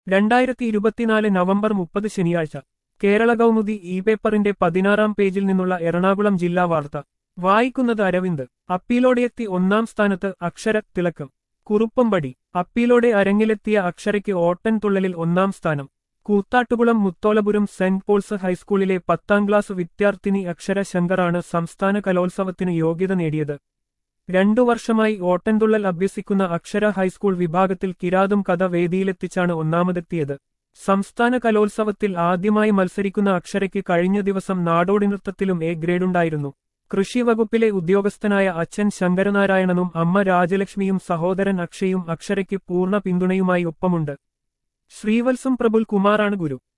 രണ്ടായിരത്തി ഇരുപത്തിനാല് നവംബർ മുപ്പത് ശനിയാഴ്ച കേരള കൗമുദി ഇ പേപ്പറിന്റെ പതിനാറാം പേജിൽ നിന്നുള്ള എറണാകുളം ജില്ലാ വാർത്ത വായിക്കുന്നത് അരവിന്ദ് അപ്പീലോടെയെത്തി ഒന്നാം സ്ഥാനത്ത് അക്ഷര തിളക്കം കുറുപ്പമ്പടി അപ്പീലോടെ അരങ്ങിലെത്തിയ അക്ഷരയ്ക്ക് ഓട്ടൻ തുള്ളലിൽ ഒന്നാം സ്ഥാനം കൂത്താട്ടുകുളം മുത്തോലപുരം സെന്റ് പോൾസ് ഹൈസ്കൂളിലെ പത്താം ക്ലാസ് വിദ്യാർത്ഥിനി അക്ഷര ശങ്കറാണ് സംസ്ഥാന കലോത്സവത്തിന് യോഗ്യത നേടിയത് രണ്ടു വർഷമായി ഓട്ടൻതുള്ളൽ അഭ്യസിക്കുന്ന അക്ഷര ഹൈസ്കൂൾ വിഭാഗത്തിൽ കിരാതും കഥ വേദിയിലെത്തിച്ചാണ് ഒന്നാമതെത്തിയത് സംസ്ഥാന കലോത്സവത്തിൽ ആദ്യമായി മത്സരിക്കുന്ന അക്ഷരയ്ക്ക് കഴിഞ്ഞ ദിവസം നാടോടി നൃത്തത്തിലും എ ഗ്രേഡുണ്ടായിരുന്നു കൃഷി വകുപ്പിലെ ഉദ്യോഗസ്ഥനായ അച്ഛൻ ശങ്കരനാരായണനും അമ്മ രാജലക്ഷ്മിയും സഹോദരൻ അക്ഷയും അക്ഷരയ്ക്ക് പൂർണ്ണ പിന്തുണയുമായി ഒപ്പമുണ്ട് ശ്രീവത്സം പ്രഭുൽ കുമാറാണ് ഗുരു